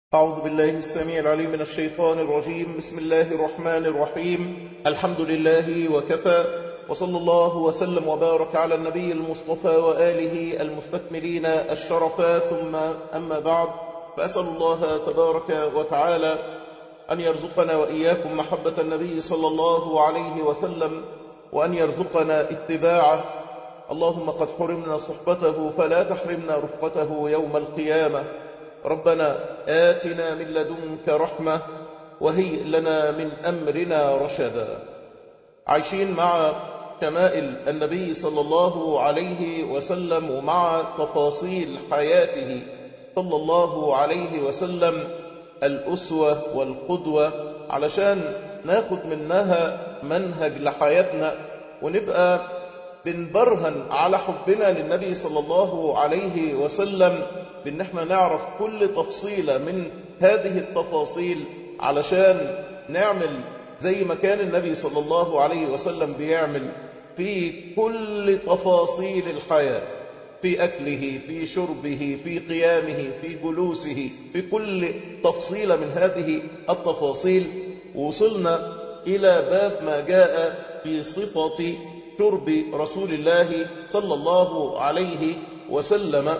أعوذ بالله السميع العليم من الشيطان الرجيم بسم الله الرحمن الرحيم الحمد لله وكفى وصلى الله وسلم وبارك على النبي المصطفى وآله المستكملين الشرفا ثم أما بعد فأسأل الله تبارك وتعالى أن يرزقنا وإياكم محبة النبي صلى الله عليه وسلم وأن يرزقنا اتباعه اللهم قد حرمنا صحبته فلا تحرمنا رفقته يوم القيامة ربنا آتنا من لدنك رحمة وهيئ لنا من أمرنا رشدا عايشين مع شمائل النبي صلى الله عليه وسلم ومع تفاصيل حياته صلى الله عليه وسلم الأسوة والقدوة علشان ناخد منها منهج لحياتنا ونبقى بنبرهن على حبنا للنبي صلى الله عليه وسلم بان احنا نعرف كل تفصيلة من هذه التفاصيل علشان نعمل زي ما كان النبي صلى الله عليه وسلم بيعمل في كل تفاصيل الحياة في أكله في شربه في قيامه في جلوسه في كل تفصيلة من هذه التفاصيل وصلنا إلى باب ما جاء في صفة شرب رسول الله صلى الله عليه وسلم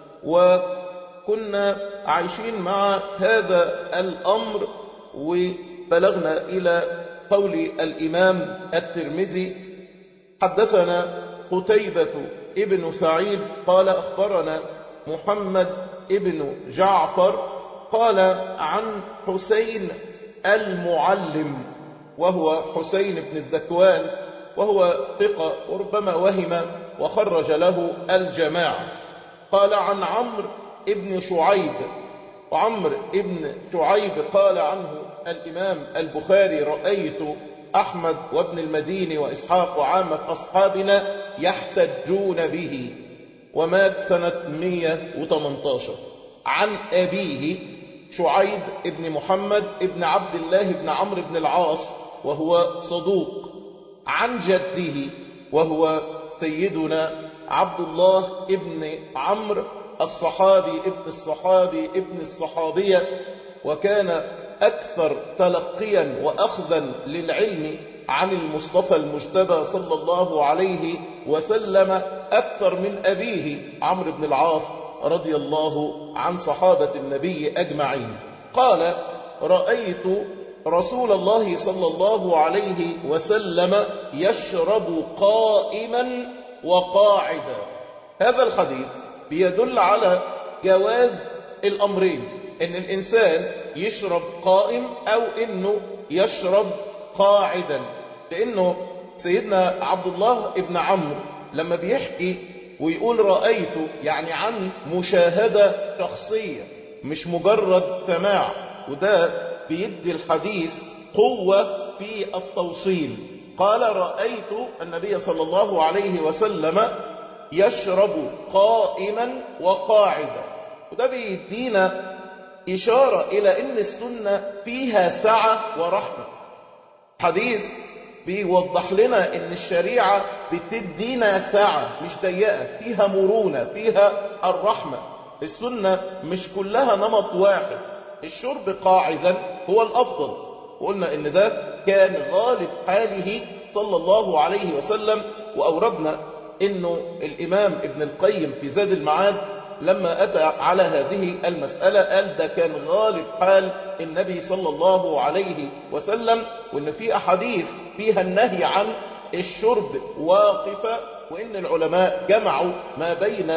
وكنا عايشين مع هذا الأمر وبلغنا إلى قول الإمام الترمذي حدثنا قتيبة ابن سعيد قال أخبرنا محمد ابن جعفر قال عن حسين المعلم وهو حسين بن الذكوان وهو ثقة وربما وهم وخرج له الجماعة قال عن عمرو ابن شعيب وعمرو ابن شعيب قال عنه الإمام البخاري رأيت أحمد وابن المديني وإسحاق وعامة أصحابنا يحتجون به ومات سنة 118 عن أبيه شعيب ابن محمد ابن عبد الله ابن عمرو بن العاص وهو صدوق عن جده وهو سيدنا عبد الله ابن عمرو الصحابي ابن الصحابي ابن الصحابية وكان أكثر تلقيا وأخذا للعلم عن المصطفى المجتبى صلى الله عليه وسلم أكثر من أبيه عمرو بن العاص رضي الله عن صحابة النبي أجمعين قال رأيت رسول الله صلى الله عليه وسلم يشرب قائما وقاعدا هذا الحديث بيدل على جواز الأمرين ان الإنسان يشرب قائم أو إنه يشرب قاعدا لأنه سيدنا عبد الله ابن عمرو لما بيحكي ويقول رأيته يعني عن مشاهدة شخصية مش مجرد سماع وده بيدي الحديث قوة في التوصيل قال رأيت النبي صلى الله عليه وسلم يشرب قائما وقاعدا وده بيدينا إشارة إلى أن السنة فيها سعة ورحمة حديث بيوضح لنا أن الشريعة بتدينا سعة مش ضيقة فيها مرونة فيها الرحمة السنة مش كلها نمط واحد الشرب قاعدا هو الأفضل وقلنا ان ده كان غالب حاله صلى الله عليه وسلم وأوردنا انه الإمام ابن القيم في زاد المعاد لما أتى على هذه المسألة قال ده كان غالب حال النبي صلى الله عليه وسلم وان في أحاديث فيها النهي عن الشرب واقفة وإن العلماء جمعوا ما بين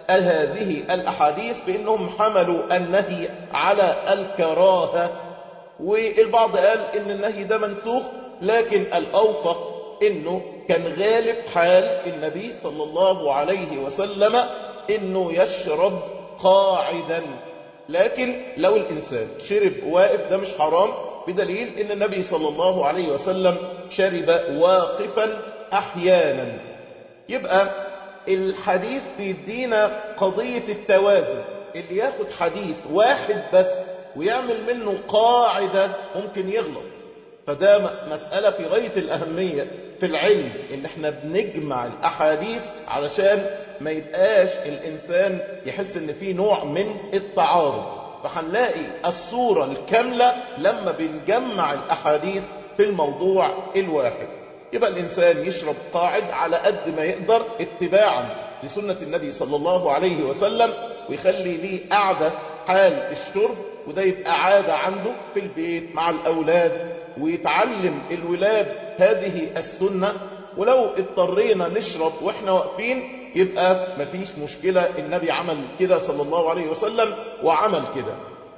هذه الأحاديث بأنهم حملوا النهي على الكراهة والبعض قال إن النهي ده منسوخ لكن الأوفق إنه كان غالب حال النبي صلى الله عليه وسلم إنه يشرب قاعدا لكن لو الإنسان شرب واقف ده مش حرام بدليل إن النبي صلى الله عليه وسلم شرب واقفا أحيانا يبقى الحديث بيدينا قضية التوازن اللي ياخد حديث واحد بس ويعمل منه قاعدة ممكن يغلط فده مسألة في غاية الأهمية في العلم إن احنا بنجمع الأحاديث علشان ما يبقاش الإنسان يحس إن في نوع من التعارض فهنلاقي الصورة الكاملة لما بنجمع الأحاديث في الموضوع الواحد يبقى الإنسان يشرب قاعد على قد ما يقدر اتباعا لسنة النبي صلى الله عليه وسلم ويخلي ليه قعدة حال الشرب وده يبقى عادة عنده في البيت مع الأولاد ويتعلم الولاد هذه السنة ولو اضطرينا نشرب واحنا واقفين يبقى مفيش مشكلة النبي عمل كده صلى الله عليه وسلم وعمل كده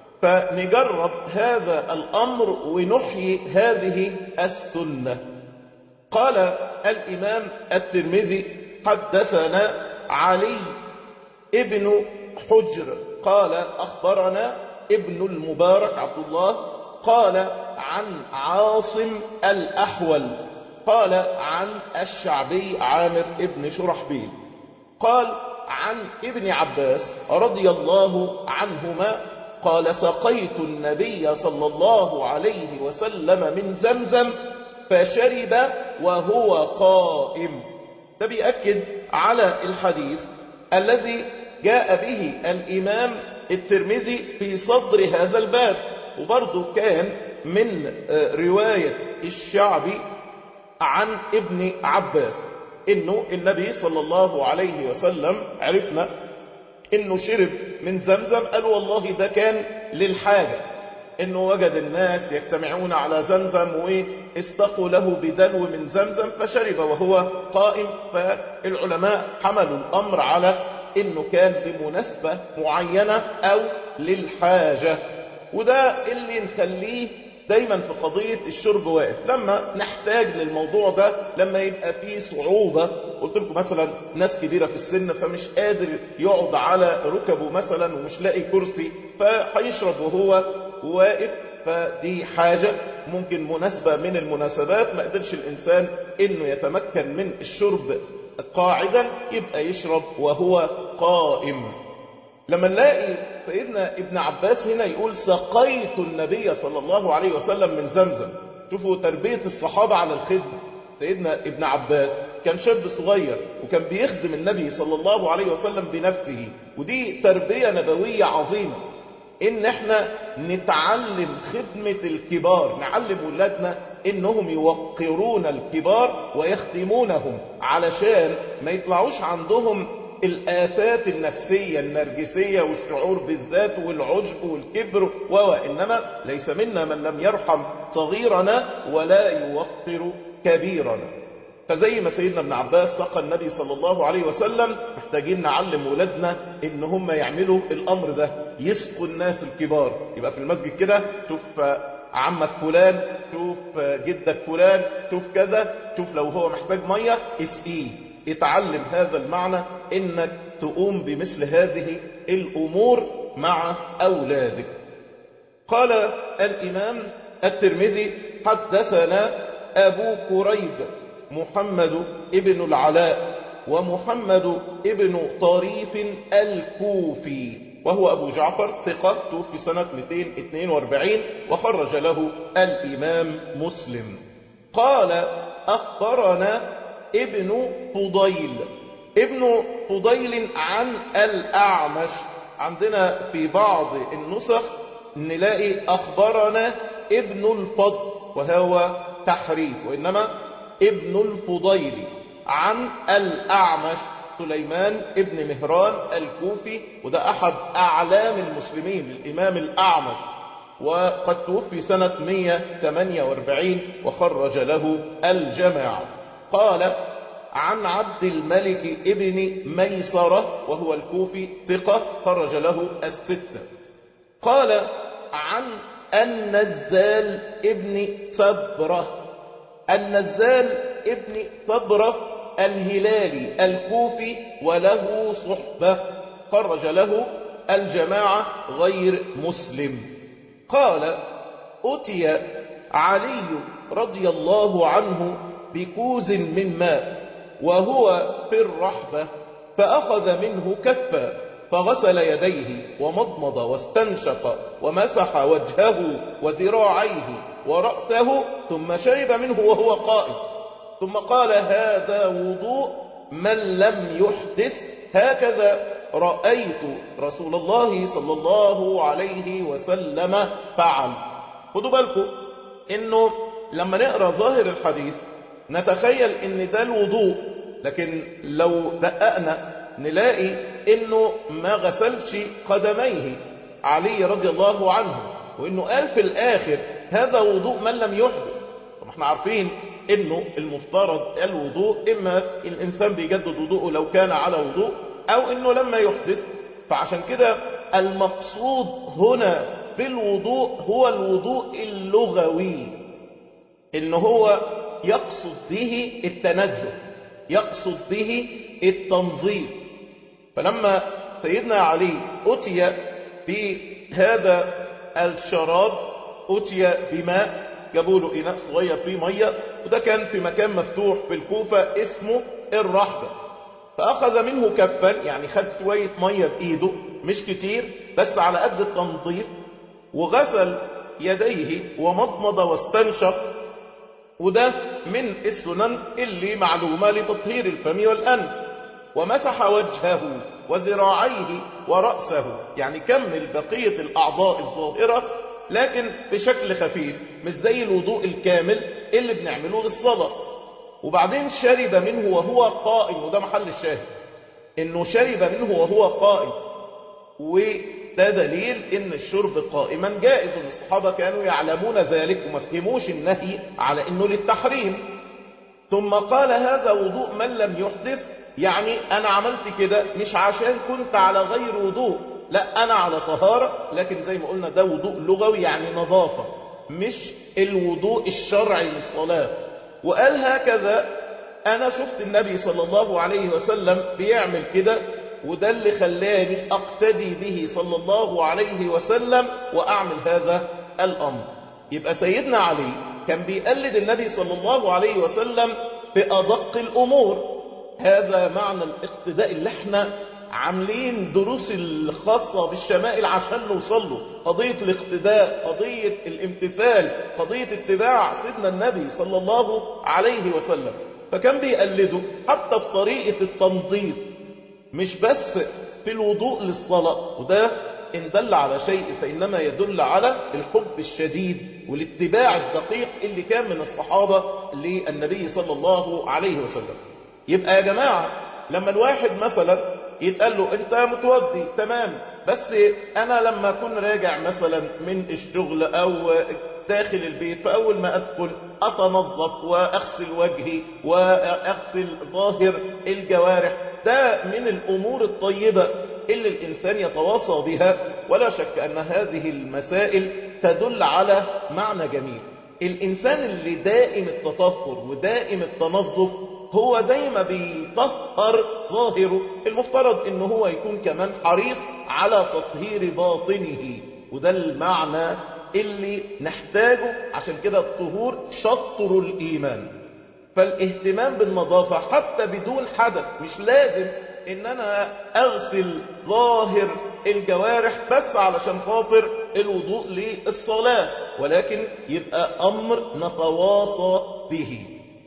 فنجرب هذا الأمر ونحيي هذه السنة قال الإمام الترمذي حدثنا علي ابن حجر قال أخبرنا ابن المبارك عبد الله قال عن عاصم الأحول قال عن الشعبي عامر ابن شرحبيل قال عن ابن عباس رضي الله عنهما قال سقيت النبي صلى الله عليه وسلم من زمزم فشرب وهو قائم ده بيأكد على الحديث الذي جاء به الإمام الترمذي في صدر هذا الباب وبرضه كان من رواية الشعبي عن ابن عباس انه النبي صلى الله عليه وسلم عرفنا انه شرب من زمزم قال والله ده كان للحاجة انه وجد الناس يجتمعون على زمزم واستقوا له بدلو من زمزم فشرب وهو قائم فالعلماء حملوا الامر على انه كان بمناسبة معينة او للحاجة وده اللي نخليه دايما في قضية الشرب واقف لما نحتاج للموضوع ده لما يبقى فيه صعوبة قلت لكم مثلا ناس كبيرة في السن فمش قادر يقعد على ركبه مثلا ومش لاقي كرسي فهيشرب وهو واقف فدي حاجة ممكن مناسبة من المناسبات ما قدرش الإنسان إنه يتمكن من الشرب قاعدا يبقى يشرب وهو قائم لما نلاقي سيدنا ابن عباس هنا يقول سقيت النبي صلى الله عليه وسلم من زمزم شوفوا تربية الصحابة على الخدمة سيدنا ابن عباس كان شاب صغير وكان بيخدم النبي صلى الله عليه وسلم بنفسه ودي تربية نبوية عظيمة ان احنا نتعلم خدمة الكبار نعلم ولادنا انهم يوقرون الكبار ويخدمونهم علشان ما يطلعوش عندهم الآفات النفسية النرجسية والشعور بالذات والعجب والكبر وإنما ليس منا من لم يرحم صغيرنا ولا يوقر كبيرنا فزي ما سيدنا ابن عباس سقى النبي صلى الله عليه وسلم محتاجين نعلم ولادنا ان هم يعملوا الامر ده يسقوا الناس الكبار يبقى في المسجد كده شوف عمك فلان شوف جدك فلان شوف كذا شوف لو هو محتاج ميه اسقيه اتعلم هذا المعنى انك تقوم بمثل هذه الامور مع اولادك قال الامام الترمذي حدثنا ابو كريب محمد ابن العلاء ومحمد ابن طريف الكوفي وهو أبو جعفر ثقة توفي سنة 242 وخرج له الإمام مسلم قال أخبرنا ابن فضيل ابن فضيل عن الأعمش عندنا في بعض النسخ نلاقي أخبرنا ابن الفضل وهو تحريف وإنما ابن الفضيل عن الأعمش سليمان ابن مهران الكوفي وده أحد أعلام المسلمين الإمام الأعمش وقد توفي سنة 148 وخرج له الجماعة قال عن عبد الملك ابن ميسرة وهو الكوفي ثقة خرج له الستة قال عن النزال ابن صبرة النزال ابن صبرة الهلالي الكوفي وله صحبة خرج له الجماعة غير مسلم قال أتي علي رضي الله عنه بكوز من ماء وهو في الرحبة فأخذ منه كفا فغسل يديه ومضمض واستنشق ومسح وجهه وذراعيه ورأسه ثم شرب منه وهو قائم ثم قال هذا وضوء من لم يحدث هكذا رأيت رسول الله صلى الله عليه وسلم فعل خدوا بالكم انه لما نقرأ ظاهر الحديث نتخيل ان ده الوضوء لكن لو دققنا نلاقي انه ما غسلش قدميه علي رضي الله عنه وانه قال في الاخر هذا وضوء من لم يحدث طب احنا عارفين انه المفترض الوضوء اما الانسان بيجدد وضوءه لو كان على وضوء او انه لما يحدث فعشان كده المقصود هنا بالوضوء هو الوضوء اللغوي ان هو يقصد به التنزه يقصد به التنظيف فلما سيدنا علي أتي بهذا الشراب أتي بماء جابوا له إناء صغير فيه مية وده كان في مكان مفتوح في الكوفة اسمه الرحبة فأخذ منه كفا يعني خد شوية مية بإيده مش كتير بس على قد التنظيف وغسل يديه ومضمض واستنشق وده من السنن اللي معلومة لتطهير الفم والأنف ومسح وجهه وذراعيه ورأسه يعني كمل بقية الأعضاء الظاهرة لكن بشكل خفيف مش زي الوضوء الكامل اللي بنعمله للصلاة وبعدين شرب منه وهو قائم وده محل الشاهد انه شرب منه وهو قائم وده دليل ان الشرب قائما جائز الصحابة كانوا يعلمون ذلك وما فهموش النهي على انه للتحريم ثم قال هذا وضوء من لم يحدث يعني انا عملت كده مش عشان كنت على غير وضوء لا انا على طهارة لكن زي ما قلنا ده وضوء لغوي يعني نظافة مش الوضوء الشرعي للصلاة وقال هكذا انا شفت النبي صلى الله عليه وسلم بيعمل كده وده اللي خلاني اقتدي به صلى الله عليه وسلم واعمل هذا الامر يبقى سيدنا علي كان بيقلد النبي صلى الله عليه وسلم بأدق الأمور هذا معنى الاقتداء اللي احنا عاملين دروس الخاصة بالشمائل عشان نوصل له قضية الاقتداء قضية الامتثال قضية اتباع سيدنا النبي صلى الله عليه وسلم فكان بيقلده حتى في طريقة التنظيف مش بس في الوضوء للصلاة وده إن دل على شيء فإنما يدل على الحب الشديد والاتباع الدقيق اللي كان من الصحابة للنبي صلى الله عليه وسلم يبقى يا جماعة لما الواحد مثلا يتقال له انت متوضي تمام بس انا لما اكون راجع مثلا من الشغل او داخل البيت فاول ما ادخل اتنظف واغسل وجهي واغسل ظاهر الجوارح ده من الامور الطيبة اللي الانسان يتواصى بها ولا شك ان هذه المسائل تدل على معنى جميل الانسان اللي دائم التطهر ودائم التنظف هو زي ما بيطهر ظاهره المفترض ان هو يكون كمان حريص على تطهير باطنه وده المعنى اللي نحتاجه عشان كده الطهور شطر الايمان فالاهتمام بالنظافة حتى بدون حدث مش لازم ان انا اغسل ظاهر الجوارح بس علشان خاطر الوضوء للصلاة ولكن يبقى امر نتواصى به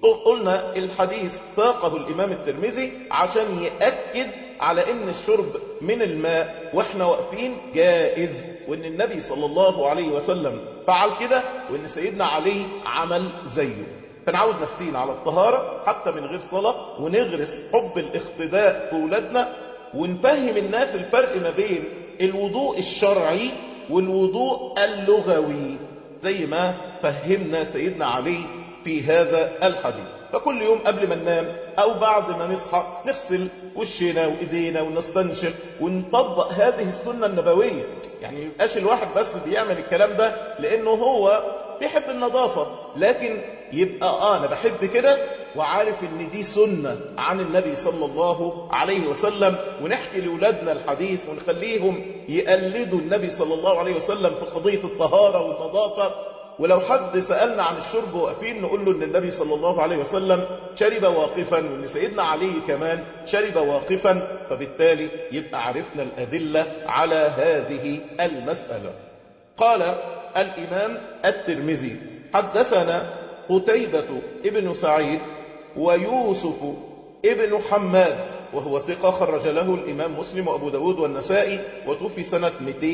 قلنا الحديث ساقه الإمام الترمذي عشان يأكد على ان الشرب من الماء واحنا واقفين جائز وان النبي صلى الله عليه وسلم فعل كده وان سيدنا علي عمل زيه فنعود نفسينا على الطهارة حتى من غير صلاة ونغرس حب الاقتداء في ولادنا ونفهم الناس الفرق ما بين الوضوء الشرعي والوضوء اللغوي زي ما فهمنا سيدنا علي في هذا الحديث فكل يوم قبل ما ننام أو بعد ما نصحى نغسل وشنا وإيدينا ونستنشق ونطبق هذه السنة النبوية يعني يبقاش الواحد بس بيعمل الكلام ده لأنه هو بيحب النظافة لكن يبقى آه أنا بحب كده وعارف إن دي سنة عن النبي صلى الله عليه وسلم ونحكي لأولادنا الحديث ونخليهم يقلدوا النبي صلى الله عليه وسلم في قضية الطهارة والنظافة ولو حد سألنا عن الشرب واقفين نقول له ان النبي صلى الله عليه وسلم شرب واقفا وان سيدنا علي كمان شرب واقفا فبالتالي يبقى عرفنا الأدلة على هذه المسألة قال الإمام الترمذي حدثنا قتيبة ابن سعيد ويوسف ابن حماد وهو ثقة خرج له الإمام مسلم وأبو داود والنسائي وتوفي سنة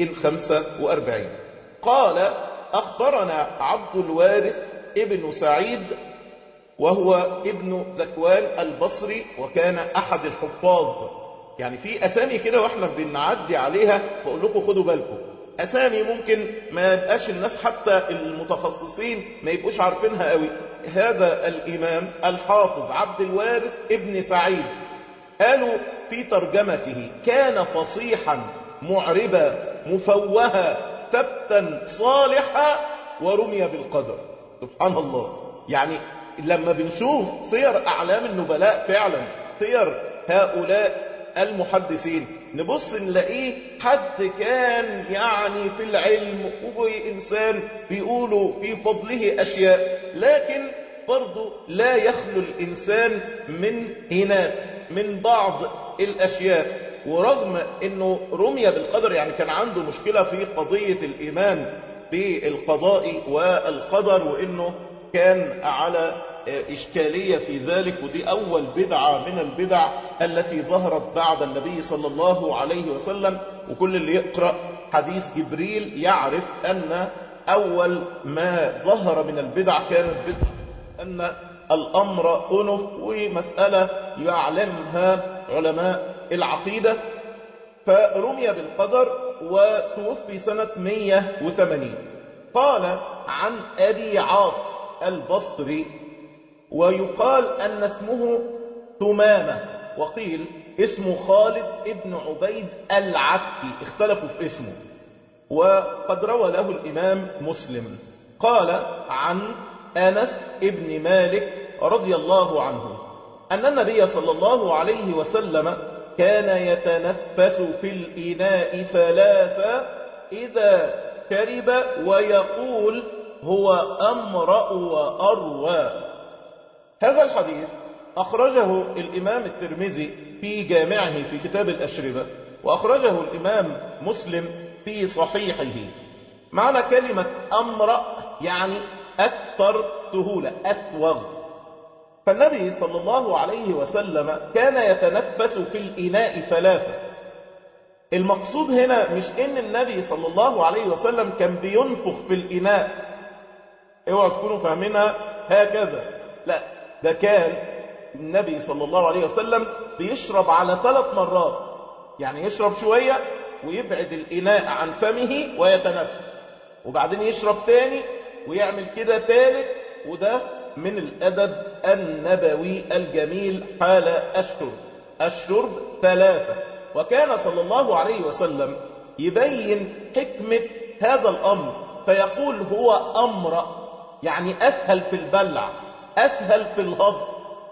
245 قال أخبرنا عبد الوارث ابن سعيد وهو ابن ذكوان البصري وكان أحد الحفاظ يعني في أسامي كده وإحنا بنعدي عليها بقول لكم خدوا بالكم أسامي ممكن ما يبقاش الناس حتى المتخصصين ما يبقوش عارفينها قوي هذا الإمام الحافظ عبد الوارث ابن سعيد قالوا في ترجمته كان فصيحا معربا مفوها ثبتا صالحا ورمي بالقدر سبحان الله يعني لما بنشوف سير أعلام النبلاء فعلا سير هؤلاء المحدثين نبص نلاقيه حد كان يعني في العلم وإنسان بيقولوا في فضله أشياء لكن برضه لا يخلو الإنسان من هناك من بعض الأشياء ورغم أنه رمي بالقدر يعني كان عنده مشكلة في قضية الإيمان بالقضاء والقدر وأنه كان على إشكالية في ذلك ودي أول بدعة من البدع التي ظهرت بعد النبي صلى الله عليه وسلم وكل اللي يقرأ حديث جبريل يعرف أن أول ما ظهر من البدع كانت بدعة أن الأمر أنف ومسألة يعلمها علماء العقيدة فرمي بالقدر وتوفي سنة 180 قال عن أبي عاص البصري ويقال أن اسمه ثمامة وقيل اسمه خالد ابن عبيد العكي اختلفوا في اسمه وقد روى له الإمام مسلم قال عن أنس ابن مالك رضي الله عنه أن النبي صلى الله عليه وسلم كان يتنفس في الإناء ثلاثة إذا شرب ويقول هو أمرأ وأروى هذا الحديث أخرجه الإمام الترمذي في جامعه في كتاب الأشربة وأخرجه الإمام مسلم في صحيحه معنى كلمة أمرأ يعني أكثر سهولة أسوغ فالنبي صلى الله عليه وسلم كان يتنفس في الإناء ثلاثة المقصود هنا مش ان النبي صلى الله عليه وسلم كان بينفخ في الإناء اوعوا تكونوا فاهمينها هكذا لا ده كان النبي صلى الله عليه وسلم بيشرب على ثلاث مرات يعني يشرب شوية ويبعد الإناء عن فمه ويتنفس وبعدين يشرب تاني ويعمل كده تالت وده من الأدب النبوي الجميل حال الشرب الشرب ثلاثة وكان صلى الله عليه وسلم يبين حكمة هذا الأمر فيقول هو أمر يعني أسهل في البلع أسهل في الهضم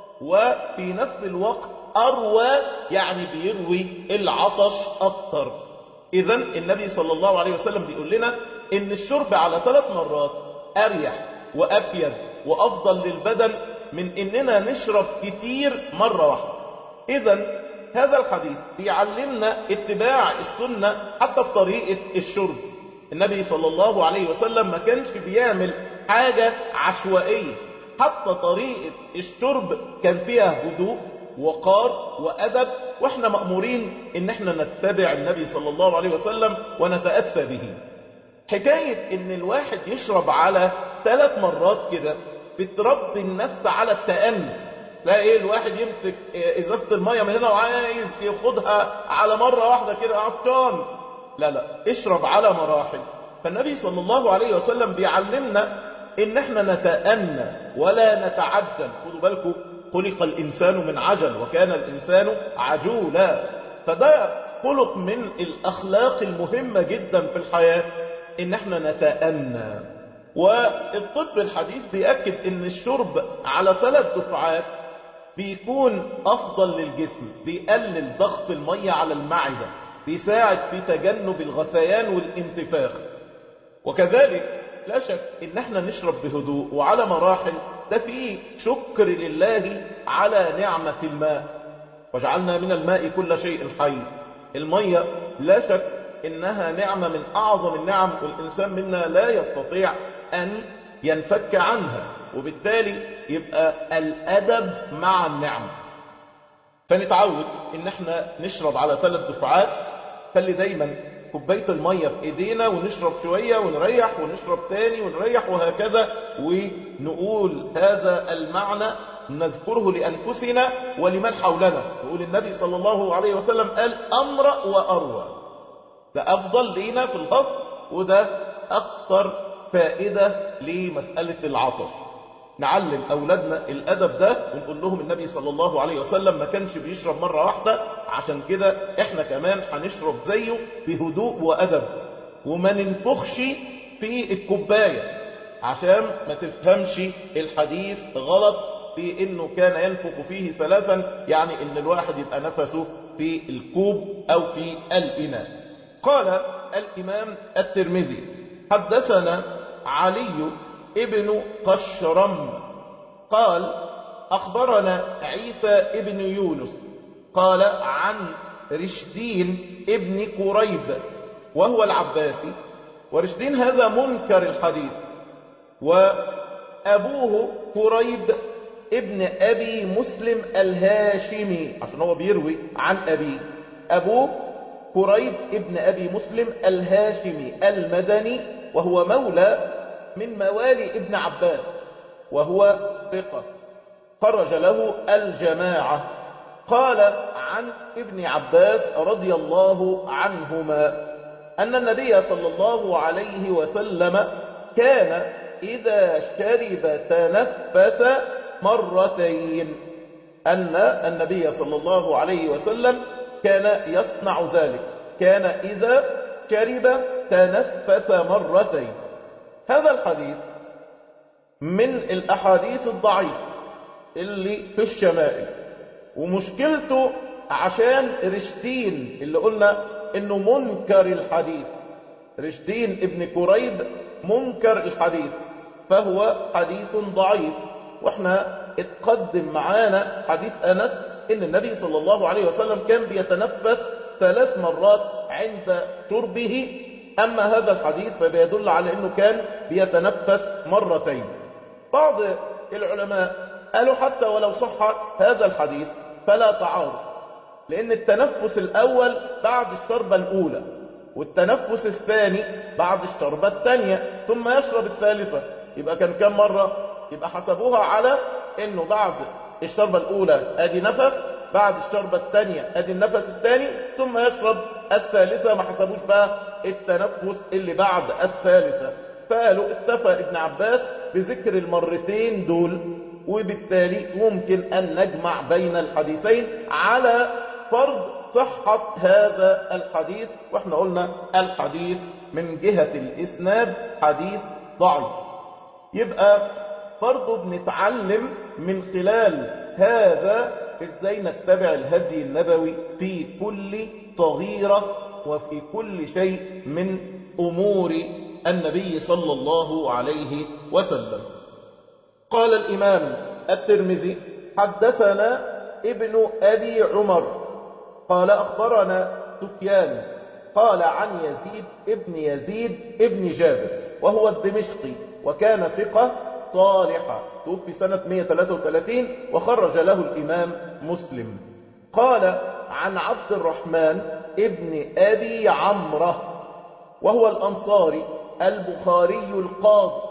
وفي نفس الوقت أروى يعني بيروي العطش أكثر إذا النبي صلى الله عليه وسلم بيقول لنا إن الشرب على ثلاث مرات أريح وأفيد وأفضل للبدن من إننا نشرب كتير مرة واحدة إذا هذا الحديث بيعلمنا اتباع السنة حتى في طريقة الشرب النبي صلى الله عليه وسلم ما كانش بيعمل حاجة عشوائية حتى طريقة الشرب كان فيها هدوء وقار وأدب وإحنا مأمورين إن إحنا نتبع النبي صلى الله عليه وسلم ونتأسى به حكاية إن الواحد يشرب على ثلاث مرات كده بتربي النفس على التأني لا ايه الواحد يمسك ازازة المية من هنا وعايز ياخدها على مرة واحدة كده عطشان لا لا اشرب على مراحل فالنبي صلى الله عليه وسلم بيعلمنا ان احنا نتأنى ولا نتعجل خدوا بالكم خلق الانسان من عجل وكان الانسان عجولا فده خلق من الاخلاق المهمة جدا في الحياة ان احنا نتأنى والطب الحديث بيأكد ان الشرب على ثلاث دفعات بيكون افضل للجسم بيقلل ضغط المية على المعدة بيساعد في تجنب الغثيان والانتفاخ وكذلك لا شك ان احنا نشرب بهدوء وعلى مراحل ده فيه شكر لله على نعمة الماء وجعلنا من الماء كل شيء حي المية لا شك انها نعمة من اعظم النعم والانسان منا لا يستطيع ان ينفك عنها وبالتالي يبقى الادب مع النعمة فنتعود ان احنا نشرب على ثلاث دفعات خلي دايما كوباية المية في ايدينا ونشرب شوية ونريح ونشرب تاني ونريح وهكذا ونقول هذا المعنى نذكره لأنفسنا ولمن حولنا نقول النبي صلى الله عليه وسلم قال أمرأ وأروى ده أفضل لينا في الهضم وده أكثر فائدة لمسألة العطش نعلم أولادنا الأدب ده ونقول لهم النبي صلى الله عليه وسلم ما كانش بيشرب مرة واحدة عشان كده احنا كمان هنشرب زيه بهدوء وأدب وما ننفخش في الكوباية عشان ما تفهمش الحديث غلط في انه كان ينفخ فيه ثلاثا يعني ان الواحد يبقى نفسه في الكوب او في الاناء قال الامام الترمذي حدثنا علي ابن قشرم قال اخبرنا عيسى ابن يونس قال عن رشدين ابن كريب وهو العباسي ورشدين هذا منكر الحديث وابوه كريب ابن أبي مسلم الهاشمي عشان هو بيروي عن أبيه أبوه كريب ابن أبي مسلم الهاشمي المدني وهو مولى من موالي ابن عباس وهو ثقة خرج له الجماعة قال عن ابن عباس رضي الله عنهما أن النبي صلى الله عليه وسلم كان إذا شرب تنفس مرتين أن النبي صلى الله عليه وسلم كان يصنع ذلك كان إذا شرب تنفس مرتين هذا الحديث من الأحاديث الضعيفة اللي في الشمائل ومشكلته عشان رشدين اللي قلنا انه منكر الحديث رشدين ابن كريب منكر الحديث فهو حديث ضعيف واحنا اتقدم معانا حديث أنس إن النبي صلى الله عليه وسلم كان بيتنفس ثلاث مرات عند شربه أما هذا الحديث فبيدل على أنه كان بيتنفس مرتين بعض العلماء قالوا حتى ولو صح هذا الحديث فلا تعارض لأن التنفس الأول بعد الشربة الأولى والتنفس الثاني بعد الشربة الثانية ثم يشرب الثالثة يبقى كان كم مرة يبقى حسبوها على انه بعد الشربة الاولى ادي نفس بعد الشربة الثانية ادي النفس الثاني ثم يشرب الثالثة ما حسبوش بقى التنفس اللي بعد الثالثة فقالوا اكتفى ابن عباس بذكر المرتين دول وبالتالي ممكن ان نجمع بين الحديثين على فرض صحة هذا الحديث واحنا قلنا الحديث من جهة الاسناد حديث ضعيف يبقى برضه بنتعلم من خلال هذا ازاي نتبع الهدي النبوي في كل صغيرة وفي كل شيء من أمور النبي صلى الله عليه وسلم قال الإمام الترمذي حدثنا ابن أبي عمر قال أخبرنا سفيان قال عن يزيد ابن يزيد ابن جابر وهو الدمشقي وكان ثقة صالحة توفي سنة 133 وخرج له الإمام مسلم قال عن عبد الرحمن ابن أبي عمرة وهو الأنصاري البخاري القاضي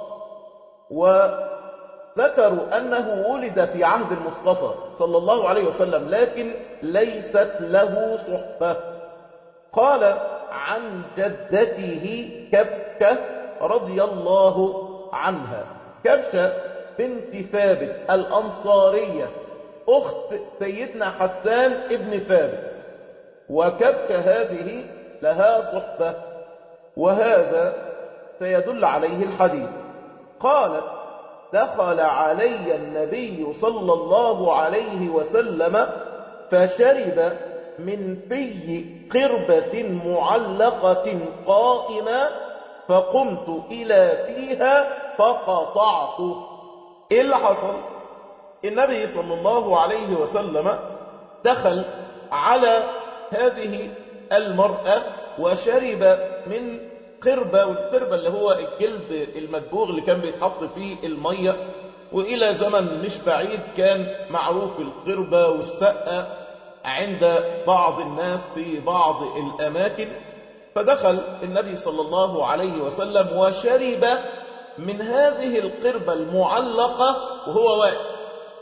وذكروا أنه ولد في عهد المصطفى صلى الله عليه وسلم لكن ليست له صحبة قال عن جدته كبكة رضي الله عنها كبشة بنت ثابت الأنصارية أخت سيدنا حسان ابن ثابت وكبشة هذه لها صحبة وهذا سيدل عليه الحديث قالت دخل علي النبي صلى الله عليه وسلم فشرب من في قربة معلقة قائمة فقمت إلى فيها فقطعت إيه اللي حصل النبي صلى الله عليه وسلم دخل على هذه المرأة وشرب من قربة والقربة اللي هو الجلد المدبوغ اللي كان بيتحط فيه المية وإلى زمن مش بعيد كان معروف القربة والسقة عند بعض الناس في بعض الأماكن فدخل النبي صلى الله عليه وسلم وشرب من هذه القربة المعلقة وهو واقف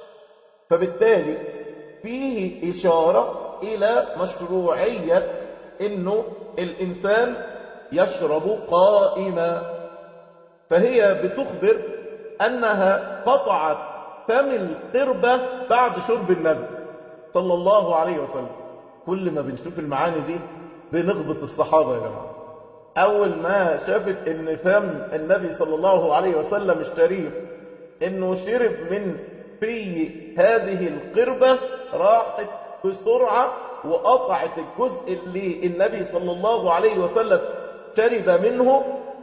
فبالتالي فيه إشارة إلى مشروعية أنه الإنسان يشرب قائما فهي بتخبر أنها قطعت فم القربة بعد شرب النبي صلى الله عليه وسلم كل ما بنشوف المعاني دي بنغبط الصحابة يا جماعة أول ما شافت إن فم النبي صلى الله عليه وسلم الشريف إنه شرب من في هذه القربة راحت بسرعة وقطعت الجزء اللي النبي صلى الله عليه وسلم شرب منه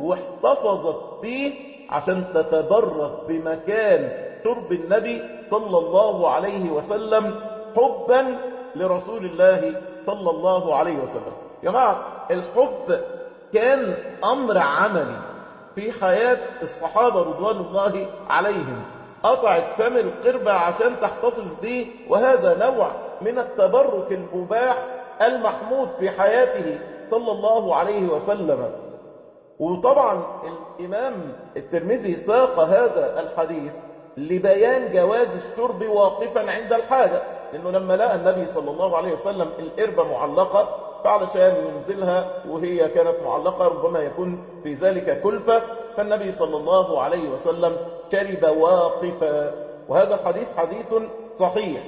واحتفظت فيه عشان تتبرك بمكان شرب النبي صلى الله عليه وسلم حبا لرسول الله صلى الله عليه وسلم يا جماعة الحب كان أمر عملي في حياة الصحابة رضوان الله عليهم قطعت فم القربة عشان تحتفظ به وهذا نوع من التبرك المباح المحمود في حياته صلى الله عليه وسلم وطبعا الإمام الترمذي ساق هذا الحديث لبيان جواز الشرب واقفا عند الحاجة لأنه لما لقى النبي صلى الله عليه وسلم القربة معلقة فعلشان ينزلها وهي كانت معلقة ربما يكون في ذلك كلفة فالنبي صلى الله عليه وسلم شرب واقفا وهذا الحديث حديث صحيح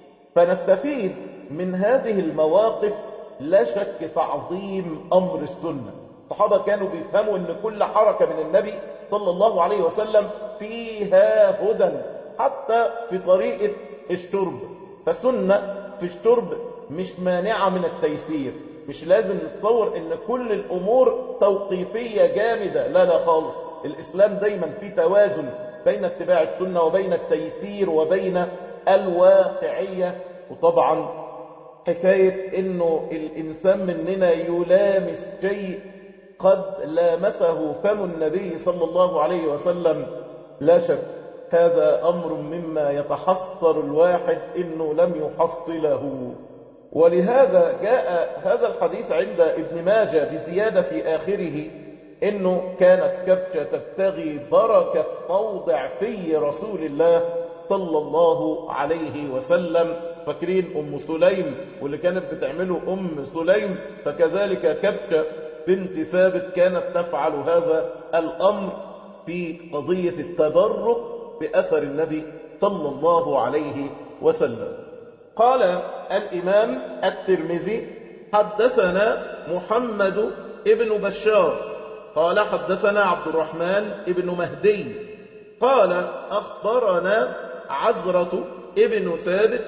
فنستفيد من هذه المواقف لا شك تعظيم أمر السنة الصحابة كانوا بيفهموا أن كل حركة من النبي صلى الله عليه وسلم فيها هدى حتى في طريقة الشرب فسنة في الشرب مش مانعة من التيسير مش لازم نتصور ان كل الامور توقيفية جامدة لا لا خالص الاسلام دايما في توازن بين اتباع السنة وبين التيسير وبين الواقعية وطبعا حكاية انه الانسان مننا يلامس شيء قد لامسه فم النبي صلى الله عليه وسلم لا شك هذا أمر مما يتحسر الواحد إنه لم يحصله ولهذا جاء هذا الحديث عند ابن ماجه بزيادة في آخره إنه كانت كبشة تبتغي بركة موضع في رسول الله صلى الله عليه وسلم فاكرين أم سليم واللي كانت بتعمله أم سليم فكذلك كبشة بنت ثابت كانت تفعل هذا الأمر في قضية التبرك بأثر النبي صلى الله عليه وسلم قال الإمام الترمذي حدثنا محمد ابن بشار قال حدثنا عبد الرحمن ابن مهدي قال أخبرنا عزرة ابن ثابت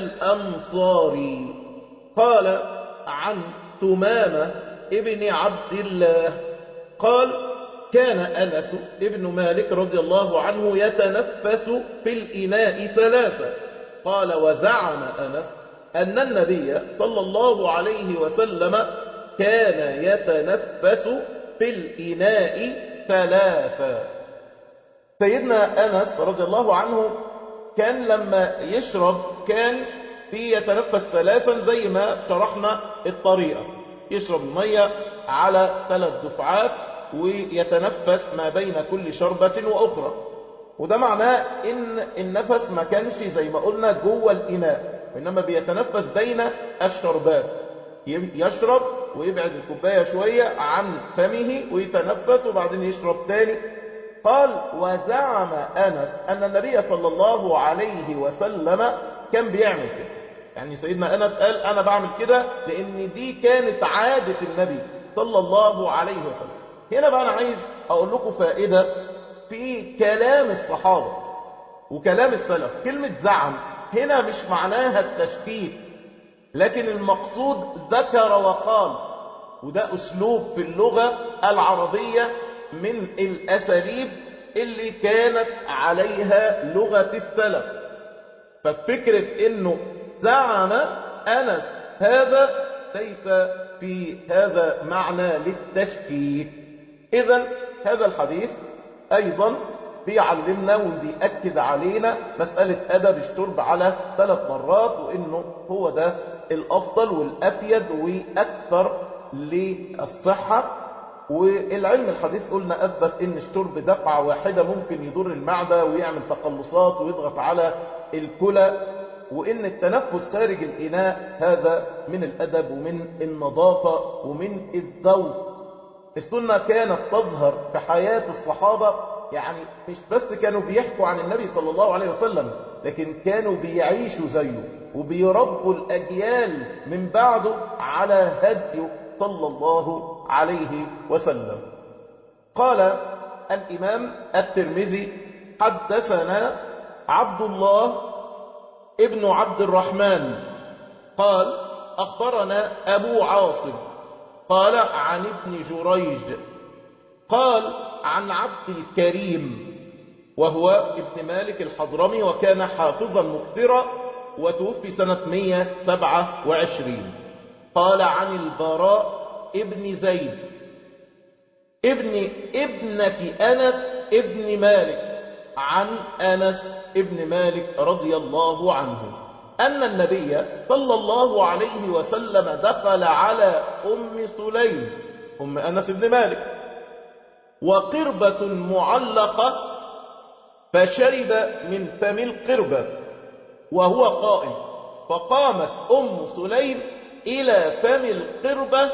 الأنصاري قال عن تمامة ابن عبد الله قال كان أنس ابن مالك رضي الله عنه يتنفس في الإناء ثلاثة قال وزعم أنس أن النبي صلى الله عليه وسلم كان يتنفس في الإناء ثلاثة سيدنا أنس رضي الله عنه كان لما يشرب كان في يتنفس ثلاثا زي ما شرحنا الطريقة يشرب المية على ثلاث دفعات ويتنفس ما بين كل شربة وأخرى وده معناه إن النفس ما كانش زي ما قلنا جوه الإناء وإنما بيتنفس بين الشربات يشرب ويبعد الكوباية شوية عن فمه ويتنفس وبعدين يشرب تاني قال وزعم أنس أن النبي صلى الله عليه وسلم كان بيعمل كده يعني سيدنا أنس قال أنا بعمل كده لأن دي كانت عادة النبي صلى الله عليه وسلم هنا بقى أنا عايز أقول لكم فائدة في كلام الصحابة وكلام السلف كلمة زعم هنا مش معناها التشكيك لكن المقصود ذكر وقال وده أسلوب في اللغة العربية من الأساليب اللي كانت عليها لغة السلف ففكرة انه زعم أنس هذا ليس في هذا معنى للتشكيك إذا هذا الحديث أيضا بيعلمنا وبيأكد علينا مسألة أدب الشرب على ثلاث مرات وإنه هو ده الأفضل والأفيد وأكثر للصحة والعلم الحديث قلنا أثبت إن الشرب دفعة واحدة ممكن يضر المعدة ويعمل تقلصات ويضغط على الكلى وإن التنفس خارج الإناء هذا من الأدب ومن النظافة ومن الذوق السنة كانت تظهر في حياة الصحابة يعني مش بس كانوا بيحكوا عن النبي صلى الله عليه وسلم لكن كانوا بيعيشوا زيه وبيربوا الأجيال من بعده على هدي صلى الله عليه وسلم قال الإمام الترمذي حدثنا عبد الله ابن عبد الرحمن قال أخبرنا أبو عاصم قال عن ابن جريج قال عن عبد الكريم وهو ابن مالك الحضرمي وكان حافظا مكثرا وتوفي سنة 127 قال عن البراء ابن زيد ابن ابنة أنس ابن مالك عن أنس ابن مالك رضي الله عنه أن النبي صلى الله عليه وسلم دخل على أم سليم أم أنس بن مالك وقربة معلقة فشرب من فم القربة وهو قائم فقامت أم سليم إلى فم القربة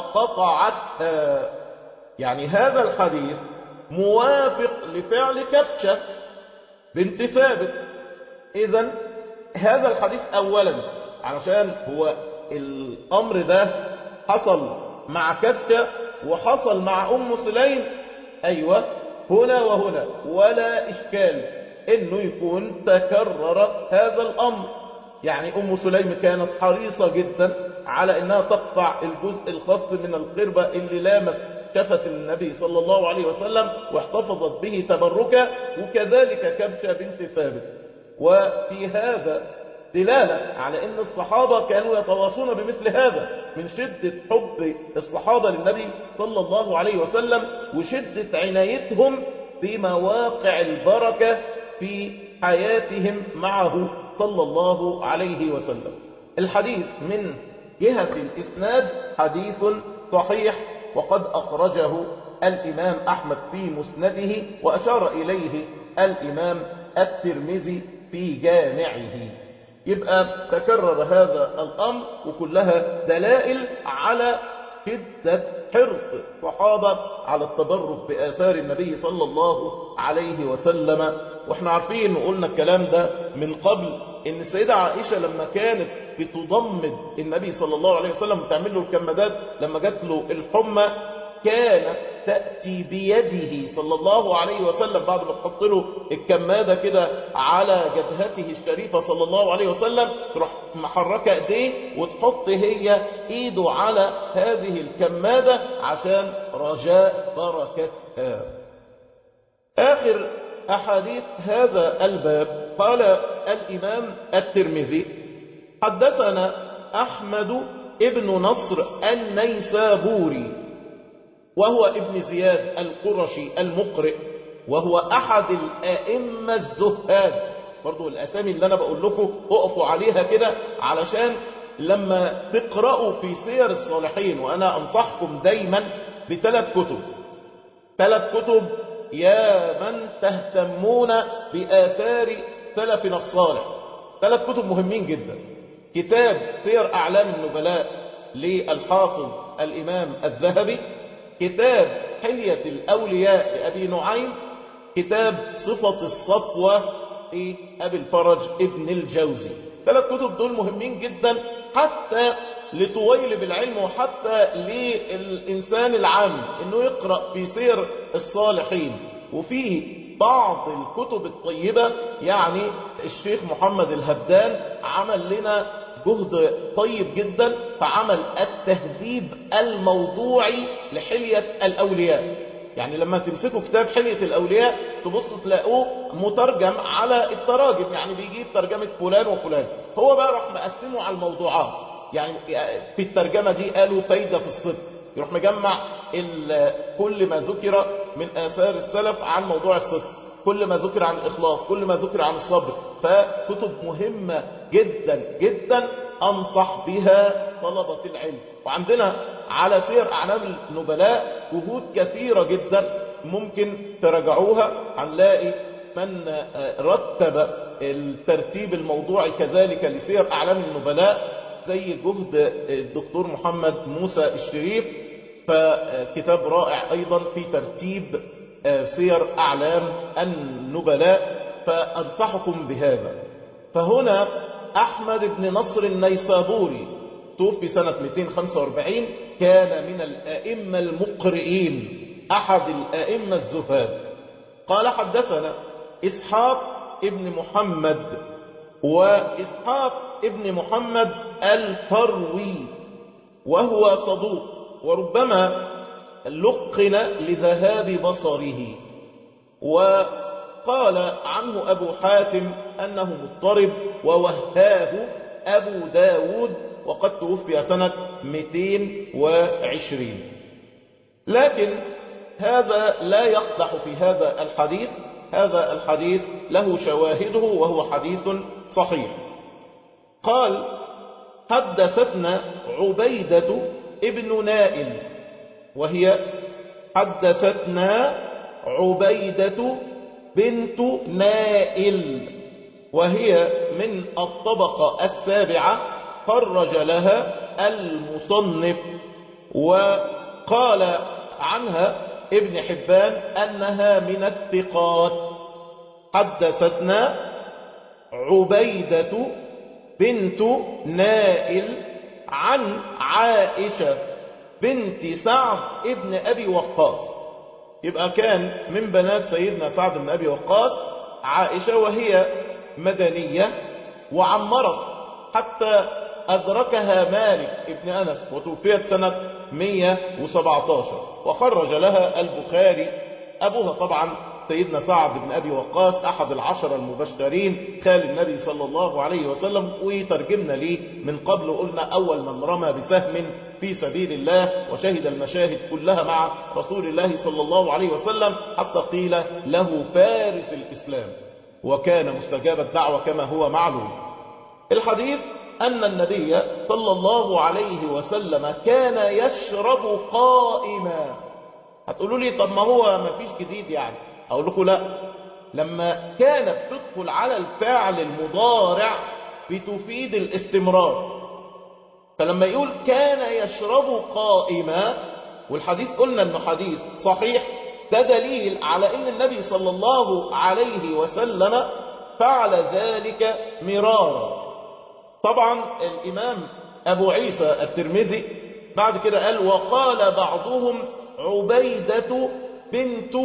فقطعتها يعني هذا الحديث موافق لفعل كبشة بنت ثابت إذا هذا الحديث أولا علشان هو الأمر ده حصل مع كبشة وحصل مع أم سليم أيوة هنا وهنا ولا إشكال إنه يكون تكرر هذا الأمر يعني أم سليم كانت حريصة جدا على أنها تقطع الجزء الخاص من القربة اللي لامس كفت النبي صلى الله عليه وسلم واحتفظت به تبركا وكذلك كبشة بنت ثابت وفي هذا دلالة على أن الصحابة كانوا يتواصون بمثل هذا من شدة حب الصحابة للنبي صلى الله عليه وسلم وشدة عنايتهم بمواقع البركة في حياتهم معه صلى الله عليه وسلم الحديث من جهة الإسناد حديث صحيح وقد أخرجه الإمام أحمد في مسنده وأشار إليه الإمام الترمذي في جامعه يبقى تكرر هذا الأمر وكلها دلائل على شدة حرص الصحابة على التبرك بآثار النبي صلى الله عليه وسلم واحنا عارفين وقلنا الكلام ده من قبل ان السيدة عائشة لما كانت بتضمد النبي صلى الله عليه وسلم وتعمل له الكمادات لما جات له الحمى كانت تأتي بيده صلى الله عليه وسلم بعد ما تحط له الكمادة كده على جبهته الشريفة صلى الله عليه وسلم تروح محركة ايديه وتحط هي ايده على هذه الكمادة عشان رجاء بركتها آخر أحاديث هذا الباب قال الإمام الترمذي حدثنا أحمد ابن نصر النيسابوري وهو ابن زياد القرشي المقرئ وهو أحد الآئمة الزهاد برضو الأسامي اللي أنا بقول لكم اقفوا عليها كده علشان لما تقرأوا في سير الصالحين وأنا أنصحكم دايما بثلاث كتب ثلاث كتب يا من تهتمون بآثار سلفنا الصالح ثلاث كتب مهمين جدا كتاب سير أعلام النبلاء للحافظ الإمام الذهبي كتاب حلية الأولياء لأبي نعيم كتاب صفة الصفوة لأبي الفرج ابن الجوزي ثلاث كتب دول مهمين جدا حتى لطويل بالعلم وحتى للإنسان العام أنه يقرأ في سير الصالحين وفيه بعض الكتب الطيبة يعني الشيخ محمد الهبدان عمل لنا جهد طيب جدا فعمل التهذيب الموضوعي لحلية الأولياء يعني لما تمسكوا كتاب حلية الأولياء تبص تلاقوه مترجم على التراجم يعني بيجيب ترجمة فلان وفلان هو بقى راح مقسمه على الموضوعات يعني في الترجمة دي قالوا فايدة في الصدق يروح مجمع كل ما ذكر من آثار السلف عن موضوع الصدق كل ما ذكر عن الإخلاص كل ما ذكر عن الصبر فكتب مهمة جدا جدا أنصح بها طلبة العلم وعندنا على سير أعلام النبلاء جهود كثيرة جدا ممكن تراجعوها هنلاقي من رتب الترتيب الموضوعي كذلك لسير أعلام النبلاء زي جهد الدكتور محمد موسى الشريف فكتاب رائع أيضا في ترتيب سير أعلام النبلاء فأنصحكم بهذا فهنا أحمد بن نصر النيسابوري توفي سنة 245 كان من الأئمة المقرئين أحد الأئمة الزهاد قال حدثنا إسحاق ابن محمد وإسحاق ابن محمد الفروي وهو صدوق وربما لقن لذهاب بصره وقال عنه أبو حاتم أنه مضطرب ووهاه أبو داود وقد توفي سنة 220 لكن هذا لا يقدح في هذا الحديث هذا الحديث له شواهده وهو حديث صحيح قال حدثتنا عبيدة ابن نائل وهي حدثتنا عبيدة بنت نائل وهي من الطبقة السابعة خرج لها المصنف وقال عنها ابن حبان أنها من الثقات حدثتنا عبيدة بنت نائل عن عائشة بنت سعد ابن أبي وقاص يبقى كان من بنات سيدنا سعد بن أبي وقاص عائشة وهي مدنية وعمرت حتى أدركها مالك ابن أنس وتوفيت سنة 117 وخرج لها البخاري أبوها طبعا سيدنا سعد بن أبي وقاص أحد العشر المبشرين خال النبي صلى الله عليه وسلم وترجمنا ليه من قبل قلنا أول من رمى بسهم في سبيل الله وشهد المشاهد كلها مع رسول الله صلى الله عليه وسلم حتى قيل له فارس الإسلام وكان مستجاب الدعوة كما هو معلوم الحديث أن النبي صلى الله عليه وسلم كان يشرب قائما هتقولوا لي طب ما هو ما فيش جديد يعني أقول لكم لا لما كانت تدخل على الفعل المضارع بتفيد الاستمرار فلما يقول كان يشرب قائما والحديث قلنا انه حديث صحيح ده دليل على ان النبي صلى الله عليه وسلم فعل ذلك مرارا طبعا الامام ابو عيسى الترمذي بعد كده قال وقال بعضهم عبيدة بنت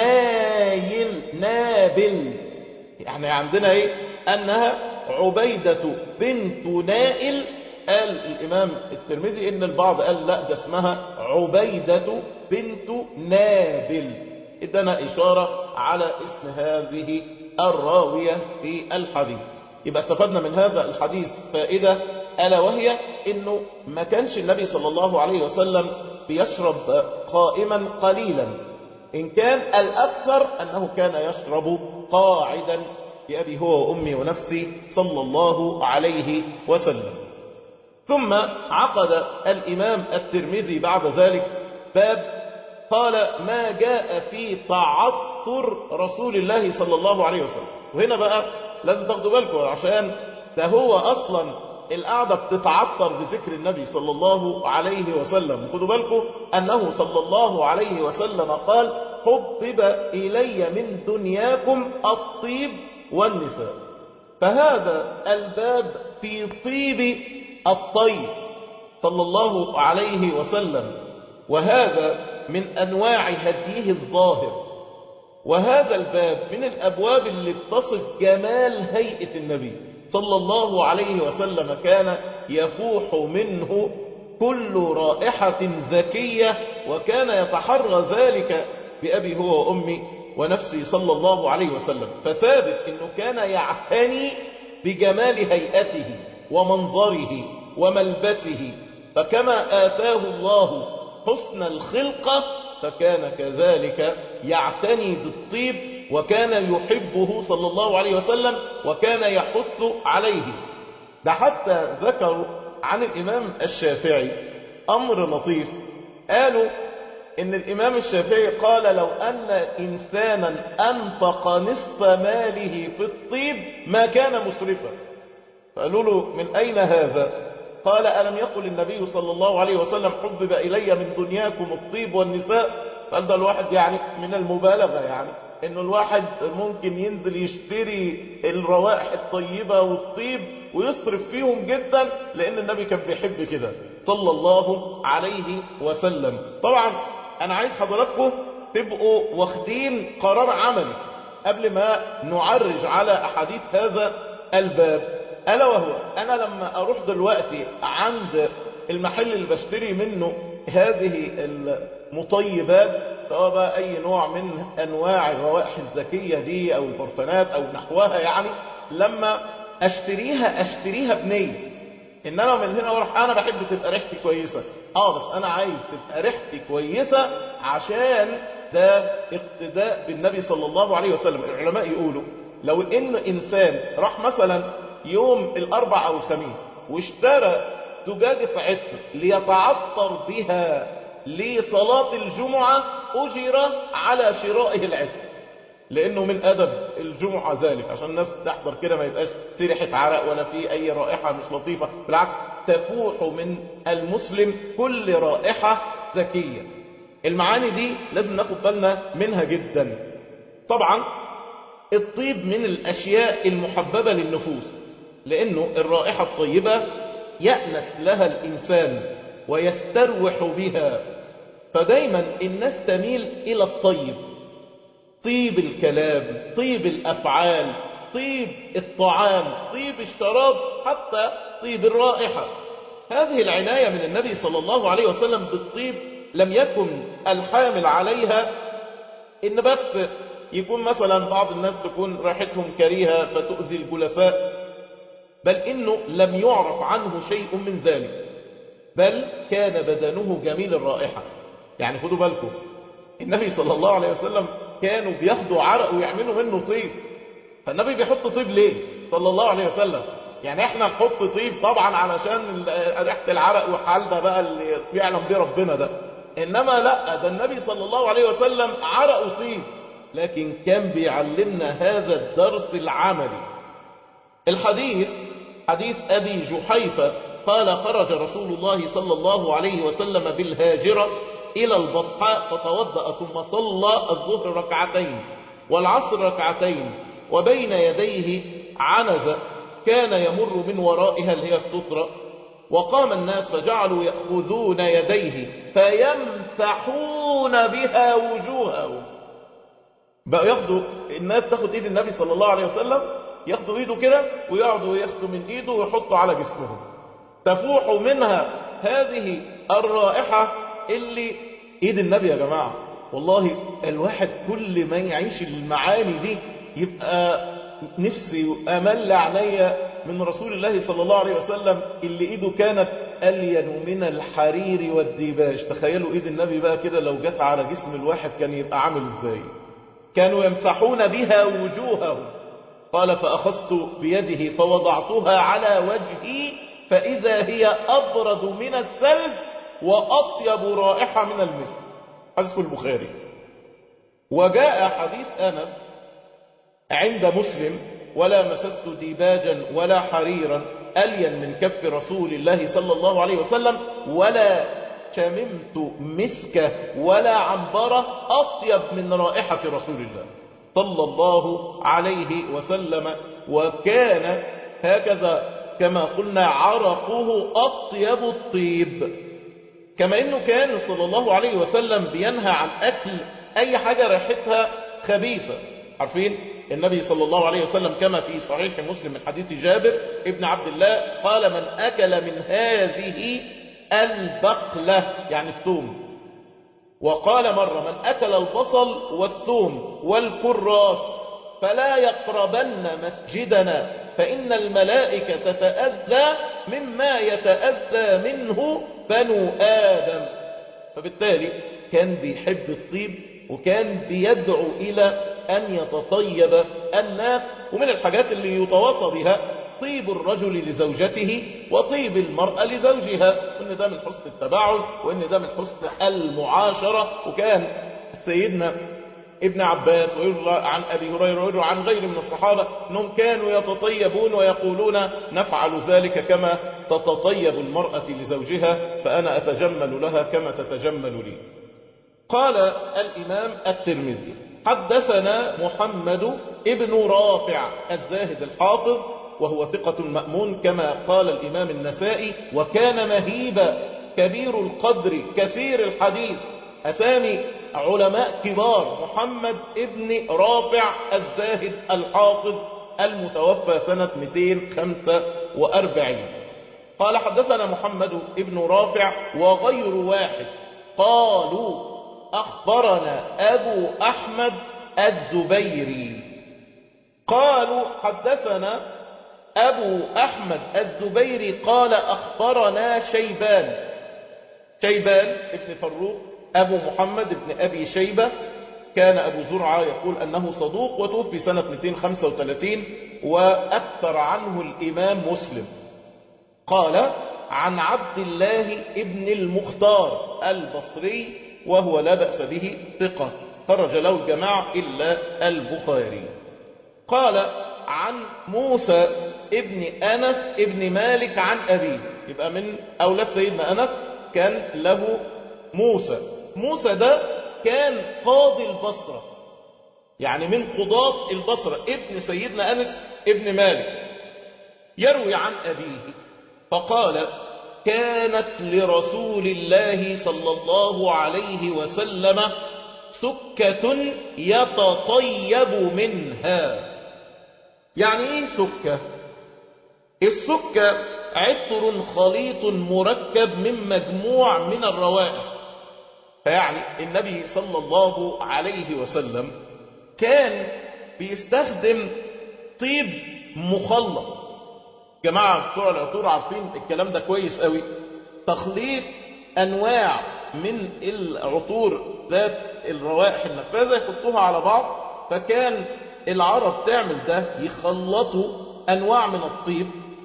نايل نابل يعني عندنا ايه انها عبيدة بنت نائل قال الامام الترمذي ان البعض قال لا ده اسمها عبيدة بنت نابل ادنا اشارة على اسم هذه الراوية في الحديث يبقى استفدنا من هذا الحديث فائدة ألا وهي انه ما كانش النبي صلى الله عليه وسلم بيشرب قائما قليلا إن كان الأكثر أنه كان يشرب قاعدا بأبي هو وأمي ونفسي صلى الله عليه وسلم ثم عقد الإمام الترمذي بعد ذلك باب قال ما جاء في تعطر رسول الله صلى الله عليه وسلم وهنا بقى لازم تاخدوا بالكم عشان ده هو أصلا القعدة بتتعطر بذكر النبي صلى الله عليه وسلم خدوا بالكم أنه صلى الله عليه وسلم قال حبب إلي من دنياكم الطيب والنساء فهذا الباب في طيب الطيب صلى الله عليه وسلم وهذا من أنواع هديه الظاهر وهذا الباب من الأبواب اللي بتصف جمال هيئة النبي صلى الله عليه وسلم كان يفوح منه كل رائحة ذكية وكان يتحرى ذلك بأبي هو وأمي ونفسي صلى الله عليه وسلم فثابت أنه كان يعتني بجمال هيئته ومنظره وملبسه فكما آتاه الله حسن الخلقة فكان كذلك يعتني بالطيب وكان يحبه صلى الله عليه وسلم وكان يحث عليه ده حتى ذكروا عن الإمام الشافعي أمر لطيف قالوا إن الإمام الشافعي قال لو أن إنسانا أنفق نصف ماله في الطيب ما كان مسرفا فقالوا له من أين هذا قال ألم يقل النبي صلى الله عليه وسلم حبب إلي من دنياكم الطيب والنساء قال ده الواحد يعني من المبالغة يعني انه الواحد ممكن ينزل يشتري الروائح الطيبة والطيب ويصرف فيهم جدا لان النبي كان بيحب كده صلى الله عليه وسلم طبعا انا عايز حضراتكم تبقوا واخدين قرار عملي قبل ما نعرج على احاديث هذا الباب الا وهو انا لما اروح دلوقتي عند المحل اللي بشتري منه هذه المطيبات سواء بقى اي نوع من انواع الروائح الذكيه دي او البرفانات او نحوها يعني لما اشتريها اشتريها بنيه ان انا من هنا واروح انا بحب تبقى ريحتي كويسه اه بس انا عايز تبقى ريحتي كويسه عشان ده اقتداء بالنبي صلى الله عليه وسلم العلماء يقولوا لو ان انسان راح مثلا يوم الاربع او الخميس واشترى زجاجة عطر ليتعطر بها لصلاة الجمعة أجر على شرائه العطر لأنه من أدب الجمعة ذلك عشان الناس تحضر كده ما يبقاش في ريحة عرق ولا في أي رائحة مش لطيفة بالعكس تفوح من المسلم كل رائحة ذكية المعاني دي لازم ناخد بالنا منها جدا طبعا الطيب من الأشياء المحببة للنفوس لأنه الرائحة الطيبة يأنس لها الإنسان ويستروح بها فدايما الناس تميل إلى الطيب طيب الكلام طيب الأفعال طيب الطعام طيب الشراب حتى طيب الرائحة هذه العناية من النبي صلى الله عليه وسلم بالطيب لم يكن الحامل عليها إن بس يكون مثلا بعض الناس تكون ريحتهم كريهة فتؤذي الجلفاء بل إنه لم يعرف عنه شيء من ذلك بل كان بدنه جميل الرائحة يعني خدوا بالكم النبي صلى الله عليه وسلم كانوا بياخدوا عرق ويعملوا منه طيب فالنبي بيحط طيب ليه صلى الله عليه وسلم يعني احنا نحط طيب طبعا علشان ريحه العرق وحالنا بقى اللي يعلم بيه ربنا ده انما لا ده النبي صلى الله عليه وسلم عرقه طيب لكن كان بيعلمنا هذا الدرس العملي الحديث حديث أبي جحيفة قال خرج رسول الله صلى الله عليه وسلم بالهاجرة إلى البطحاء فتوضأ ثم صلى الظهر ركعتين والعصر ركعتين وبين يديه عنزة كان يمر من ورائها اللي هي السترة وقام الناس فجعلوا يأخذون يديه فيمسحون بها وجوههم بقى ياخدوا الناس تاخد ايد النبي صلى الله عليه وسلم ياخدوا ايده كده ويقعدوا ياخدوا من ايده ويحطوا على جسمهم تفوح منها هذه الرائحة اللي ايد النبي يا جماعة والله الواحد كل ما يعيش المعاني دي يبقى نفسي امل عينيا من رسول الله صلى الله عليه وسلم اللي ايده كانت الين من الحرير والديباج تخيلوا ايد النبي بقى كده لو جت على جسم الواحد كان يبقى عامل ازاي كانوا يمسحون بها وجوههم قال فأخذت بيده فوضعتها على وجهي فإذا هي أبرد من الثلج وأطيب رائحة من المسك حديث البخاري وجاء حديث أنس عند مسلم ولا مسست ديباجا ولا حريرا ألين من كف رسول الله صلى الله عليه وسلم ولا شممت مسكة ولا عنبرة أطيب من رائحة رسول الله صلى الله عليه وسلم وكان هكذا كما قلنا عرقه أطيب الطيب كما أنه كان صلى الله عليه وسلم بينهى عن أكل أي حاجة ريحتها خبيثة عارفين النبي صلى الله عليه وسلم كما في صحيح مسلم من حديث جابر ابن عبد الله قال من أكل من هذه البقلة يعني الثوم وقال مرة من أكل البصل والثوم والكراث فلا يقربن مسجدنا فإن الملائكة تتأذى مما يتأذى منه بنو آدم فبالتالي كان بيحب الطيب وكان بيدعو إلى أن يتطيب الناس ومن الحاجات اللي يتواصى بها طيب الرجل لزوجته وطيب المرأة لزوجها وإن ده من حسن التباعد وإن ده من حسن المعاشرة وكان سيدنا ابن عباس ويروى عن أبي هريرة ويروى عن غير من الصحابة أنهم كانوا يتطيبون ويقولون نفعل ذلك كما تتطيب المرأة لزوجها فأنا أتجمل لها كما تتجمل لي قال الإمام الترمذي حدثنا محمد ابن رافع الزاهد الحافظ وهو ثقة مأمون كما قال الإمام النسائي وكان مهيبا كبير القدر كثير الحديث أسامي علماء كبار محمد ابن رافع الزاهد الحافظ المتوفى سنة 245 قال حدثنا محمد ابن رافع وغير واحد قالوا أخبرنا أبو أحمد الزبيري قالوا حدثنا أبو أحمد الزبيري قال أخبرنا شيبان شيبان ابن فروخ أبو محمد ابن أبي شيبة كان أبو زرعة يقول أنه صدوق وتوفي سنة 235 وأكثر عنه الإمام مسلم قال عن عبد الله ابن المختار البصري وهو لا بأس به ثقة خرج له الجماعة إلا البخاري قال عن موسى ابن أنس ابن مالك عن أبيه يبقى من أولاد سيدنا أنس كان له موسى موسى ده كان قاضي البصرة يعني من قضاة البصرة ابن سيدنا أنس ابن مالك يروي عن أبيه فقال كانت لرسول الله صلى الله عليه وسلم سكة يتطيب منها يعني ايه سكة السكة عطر خليط مركب من مجموع من الروائح فيعني النبي صلى الله عليه وسلم كان بيستخدم طيب مخلط جماعة بتوع العطور عارفين الكلام ده كويس قوي تخليط أنواع من العطور ذات الروائح النفاذة يحطوها على بعض فكان العرب تعمل ده يخلطوا أنواع من الطيب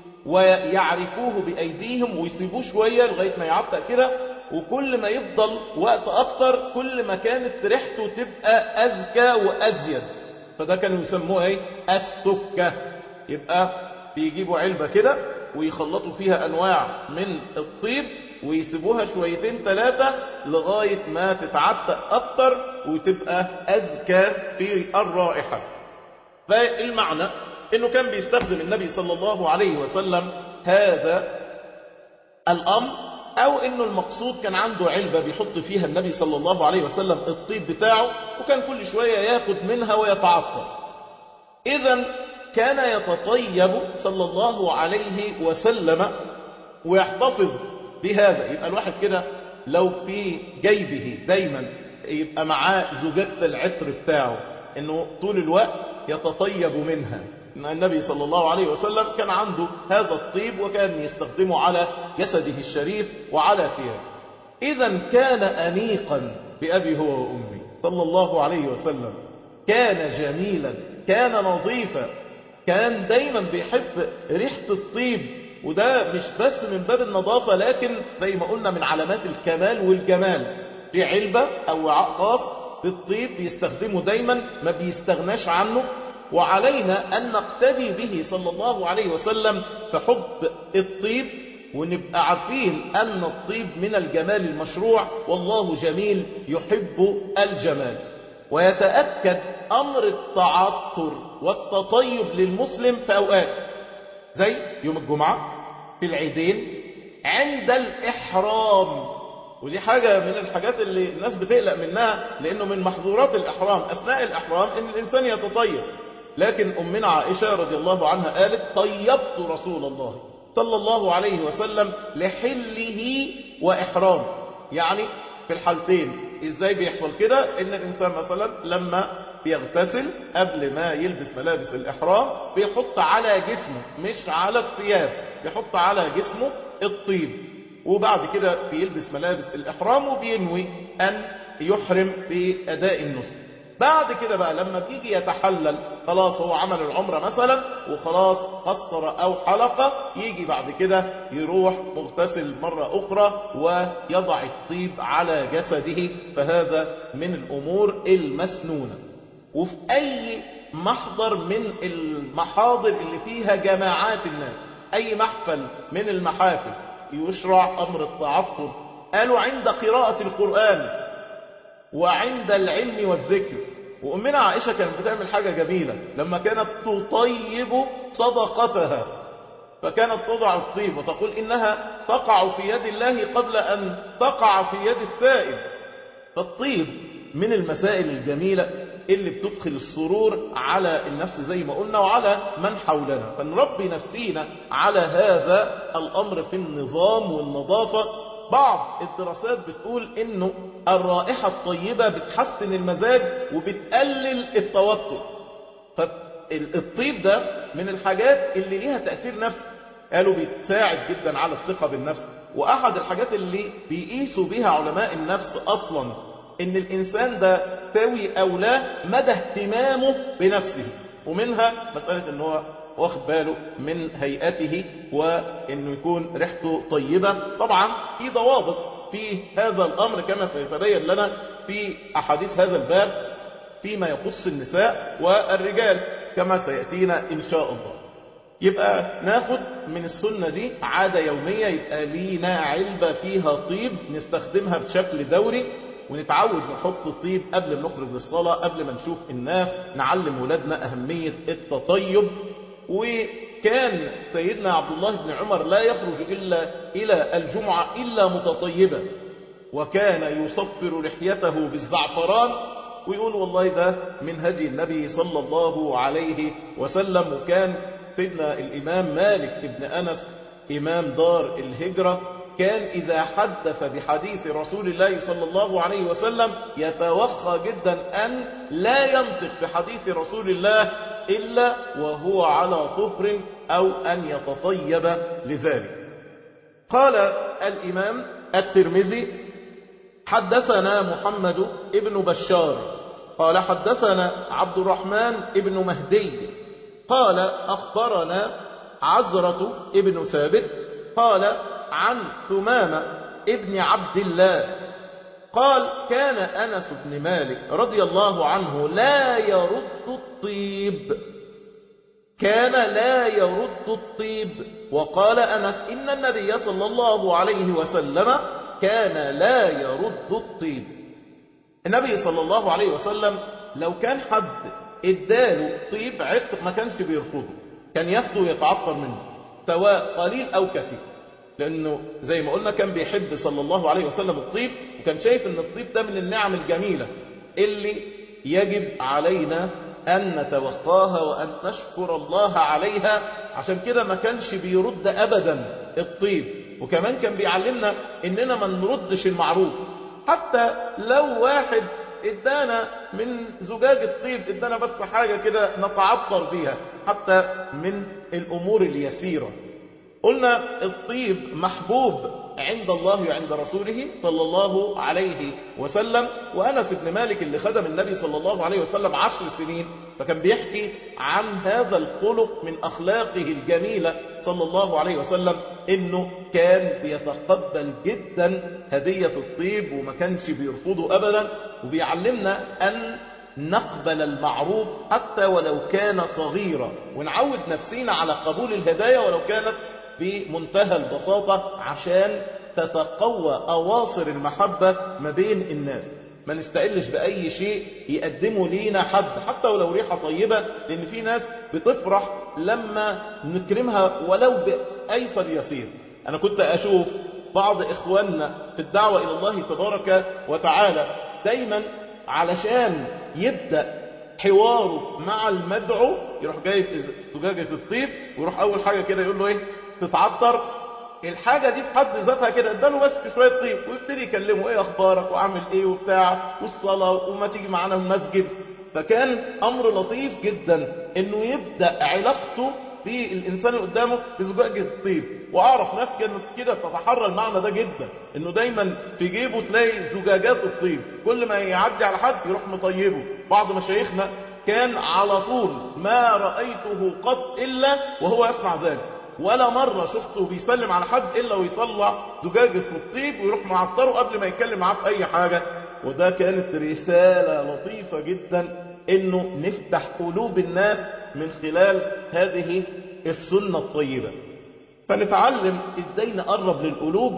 ويعرفوه بأيديهم ويسيبوه شوية لغاية ما يعطق كده وكل ما يفضل وقت أكتر كل ما كانت ريحته تبقى أذكى وأزيد فده كانوا يسموه ايه السكة يبقى بيجيبوا علبة كده ويخلطوا فيها أنواع من الطيب ويسيبوها شويتين ثلاثة لغاية ما تتعتق أكتر وتبقى أذكى في الرائحة فالمعنى أنه كان بيستخدم النبي صلى الله عليه وسلم هذا الأمر أو أنه المقصود كان عنده علبة بيحط فيها النبي صلى الله عليه وسلم الطيب بتاعه وكان كل شوية ياخد منها ويتعطر إذا كان يتطيب صلى الله عليه وسلم ويحتفظ بهذا يبقى الواحد كده لو في جيبه دايما يبقى معاه زجاجة العطر بتاعه انه طول الوقت يتطيب منها إن النبي صلى الله عليه وسلم كان عنده هذا الطيب وكان يستخدمه على جسده الشريف وعلى ثيابه إذا كان أنيقا بأبي هو وأمي صلى الله عليه وسلم كان جميلا كان نظيفا كان دايما بيحب ريحة الطيب وده مش بس من باب النظافة لكن زي ما قلنا من علامات الكمال والجمال في علبة أو وعاء خاص بالطيب بيستخدمه دايما ما بيستغناش عنه وعلينا أن نقتدي به صلى الله عليه وسلم في حب الطيب ونبقى عارفين أن الطيب من الجمال المشروع والله جميل يحب الجمال ويتأكد أمر التعطر والتطيب للمسلم في أوقات زي يوم الجمعة في العيدين عند الإحرام ودي حاجة من الحاجات اللي الناس بتقلق منها لأنه من محظورات الإحرام أثناء الإحرام أن الإنسان يتطيب لكن أمنا عائشة رضي الله عنها قالت طيبت رسول الله صلى الله عليه وسلم لحله وإحرامه يعني في الحالتين إزاي بيحصل كده إن الإنسان مثلا لما بيغتسل قبل ما يلبس ملابس الإحرام بيحط على جسمه مش على الثياب بيحط على جسمه الطيب وبعد كده بيلبس ملابس الإحرام وبينوي أن يحرم بأداء النسك بعد كده بقى لما بيجي يتحلل خلاص هو عمل العمرة مثلا وخلاص قصر أو حلقة يجي بعد كده يروح مغتسل مرة أخرى ويضع الطيب على جسده فهذا من الأمور المسنونة وفي أي محضر من المحاضر اللي فيها جماعات الناس أي محفل من المحافل يشرع أمر التعطر قالوا عند قراءة القرآن وعند العلم والذكر وأمنا عائشة كانت بتعمل حاجة جميلة لما كانت تطيب صدقتها فكانت تضع الطيب وتقول إنها تقع في يد الله قبل أن تقع في يد السائل فالطيب من المسائل الجميلة اللي بتدخل السرور على النفس زي ما قلنا وعلى من حولنا فنربي نفسينا على هذا الأمر في النظام والنظافة بعض الدراسات بتقول انه الرائحة الطيبة بتحسن المزاج وبتقلل التوتر فالطيب ده من الحاجات اللي ليها تأثير نفسي قالوا بيتساعد جدا على الثقة بالنفس وأحد الحاجات اللي بيقيسوا بها علماء النفس أصلا ان الإنسان ده سوي أو لا مدى اهتمامه بنفسه ومنها مسألة ان هو واخد باله من هيئته وانه يكون ريحته طيبة طبعا في ضوابط في هذا الامر كما سيتبين لنا في احاديث هذا الباب فيما يخص النساء والرجال كما سيأتينا ان شاء الله يبقى ناخد من السنة دي عادة يومية يبقى لينا علبة فيها طيب نستخدمها بشكل دوري ونتعود نحط الطيب قبل ما نخرج للصلاة قبل ما نشوف الناس نعلم ولادنا أهمية التطيب وكان سيدنا عبد الله بن عمر لا يخرج إلا إلى الجمعة إلا متطيبا وكان يصفر لحيته بالزعفران ويقول والله ده من هدي النبي صلى الله عليه وسلم وكان سيدنا الإمام مالك بن أنس إمام دار الهجرة كان إذا حدث بحديث رسول الله صلى الله عليه وسلم يتوخى جدا أن لا ينطق بحديث رسول الله إلا وهو على طهر أو أن يتطيب لذلك قال الإمام الترمذي حدثنا محمد ابن بشار قال حدثنا عبد الرحمن ابن مهدي قال أخبرنا عزرة ابن ثابت قال عن ثمامة ابن عبد الله قال كان أنس بن مالك رضي الله عنه لا يرد الطيب كان لا يرد الطيب وقال أنس إن النبي صلى الله عليه وسلم كان لا يرد الطيب النبي صلى الله عليه وسلم لو كان حد اداله طيب عطر ما كانش بيرفضه كان ياخده ويتعطر منه سواء قليل أو كثير لأنه زي ما قلنا كان بيحب صلى الله عليه وسلم الطيب وكان شايف أن الطيب ده من النعم الجميلة اللي يجب علينا أن نتوقاها وأن نشكر الله عليها عشان كده ما كانش بيرد أبدا الطيب وكمان كان بيعلمنا إننا ما نردش المعروف حتى لو واحد ادانا من زجاج الطيب ادانا بس حاجة كده نتعطر بيها حتى من الأمور اليسيرة قلنا الطيب محبوب عند الله وعند رسوله صلى الله عليه وسلم وأنس بن مالك اللي خدم النبي صلى الله عليه وسلم عشر سنين فكان بيحكي عن هذا الخلق من أخلاقه الجميلة صلى الله عليه وسلم إنه كان بيتقبل جدا هدية الطيب وما كانش بيرفضه أبدا وبيعلمنا أن نقبل المعروف حتى ولو كان صغيرا ونعود نفسينا على قبول الهدايا ولو كانت بمنتهى البساطة عشان تتقوى أواصر المحبة ما بين الناس ما نستقلش بأي شيء يقدمه لينا حد حتى ولو ريحة طيبة لأن في ناس بتفرح لما نكرمها ولو بأيسر يسير أنا كنت أشوف بعض إخواننا في الدعوة إلى الله تبارك وتعالى دايما علشان يبدأ حواره مع المدعو يروح جايب زجاجة الطيب ويروح أول حاجة كده يقول له إيه تتعطر الحاجة دي في حد ذاتها كده اداله بس شوية طيب ويبتدي يكلمه ايه اخبارك وعامل ايه وبتاع والصلاة وما تيجي معانا المسجد فكان امر لطيف جدا انه يبدأ علاقته في الإنسان اللي قدامه بزجاجة الطيب وأعرف ناس كانت كده تتحرى المعنى ده جدا إنه دايما في جيبه تلاقي زجاجات الطيب كل ما يعدي على حد يروح مطيبه بعض مشايخنا كان على طول ما رأيته قط إلا وهو يصنع ذلك ولا مرة شفته بيسلم على حد إلا ويطلع زجاجة الطيب ويروح معطره قبل ما يتكلم معاه في أي حاجة وده كانت رسالة لطيفة جدا إنه نفتح قلوب الناس من خلال هذه السنة الطيبة فنتعلم ازاي نقرب للقلوب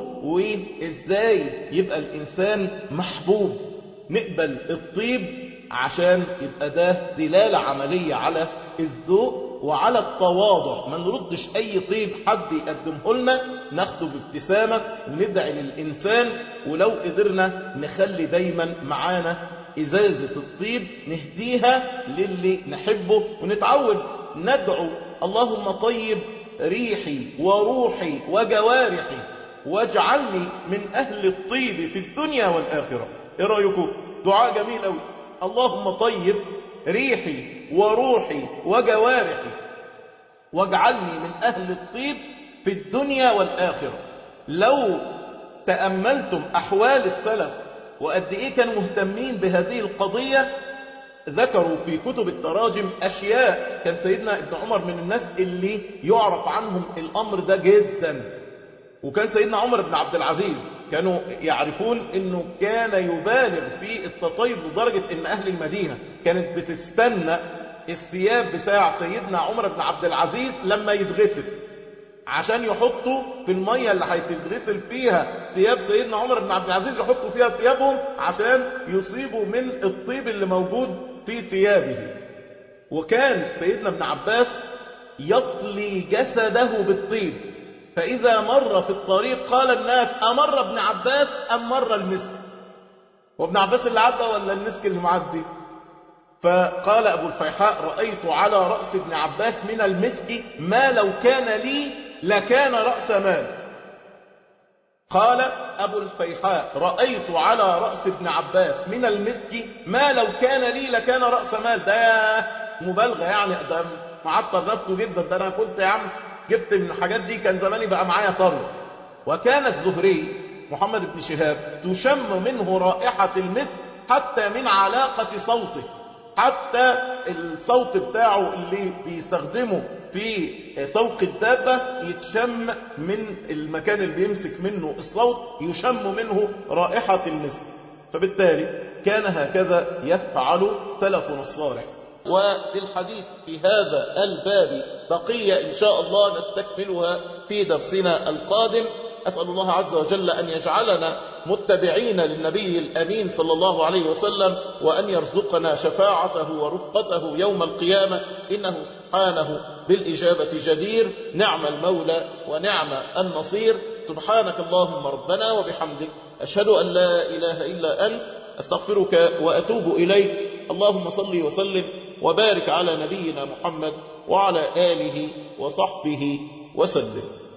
وازاي يبقى الانسان محبوب نقبل الطيب عشان يبقى ده دلالة عملية على الذوق وعلى التواضع ما نردش اي طيب حد يقدمه لنا ناخده بابتسامة وندعي للانسان ولو قدرنا نخلي دايما معانا ازازة الطيب نهديها للي نحبه ونتعود ندعو اللهم طيب ريحي وروحي وجوارحي واجعلني من أهل الطيب في الدنيا والآخرة إيه رأيكم دعاء جميل أوي اللهم طيب ريحي وروحي وجوارحي واجعلني من أهل الطيب في الدنيا والآخرة لو تأملتم أحوال السلف وقد إيه كانوا مهتمين بهذه القضية ذكروا في كتب التراجم أشياء كان سيدنا ابن عمر من الناس اللي يعرف عنهم الأمر ده جدا وكان سيدنا عمر بن عبد العزيز كانوا يعرفون انه كان يبالغ في التطيب لدرجة ان اهل المدينة كانت بتستنى الثياب بتاع سيدنا عمر بن عبد العزيز لما يتغسل عشان يحطوا في المية اللي هيتغسل فيها ثياب سيدنا عمر بن عبد العزيز يحطوا فيها ثيابهم عشان يصيبوا من الطيب اللي موجود في ثيابه وكان سيدنا ابن عباس يطلي جسده بالطيب فإذا مر في الطريق قال الناس أمر ابن عباس أم مر المسك وابن عباس اللي عدى ولا المسك اللي معدي فقال أبو الفيحاء رأيت على رأس ابن عباس من المسك ما لو كان لي لكان رأس مال قال أبو الفيحاء رأيت على رأس ابن عباس من المسك ما لو كان لي لكان رأس مال ده مبالغة يعني ده معطر نفسه جدا ده أنا كنت يا عم جبت من الحاجات دي كان زماني بقى معايا ثروة وكان الزهري محمد بن شهاب تشم منه رائحة المسك حتى من علاقة صوته حتى الصوت بتاعه اللي بيستخدمه في سوق الدابة يتشم من المكان اللي بيمسك منه الصوت يشم منه رائحة المسك فبالتالي كان هكذا يفعل سلفنا الصالح وللحديث في هذا الباب بقية إن شاء الله نستكملها في درسنا القادم أسأل الله عز وجل أن يجعلنا متبعين للنبي الأمين صلى الله عليه وسلم وأن يرزقنا شفاعته ورفقته يوم القيامة إنه سبحانه بالإجابة جدير نعم المولى ونعم النصير سبحانك اللهم ربنا وبحمدك أشهد أن لا إله إلا أنت أستغفرك وأتوب إليك اللهم صل وسلم وبارك على نبينا محمد وعلى آله وصحبه وسلم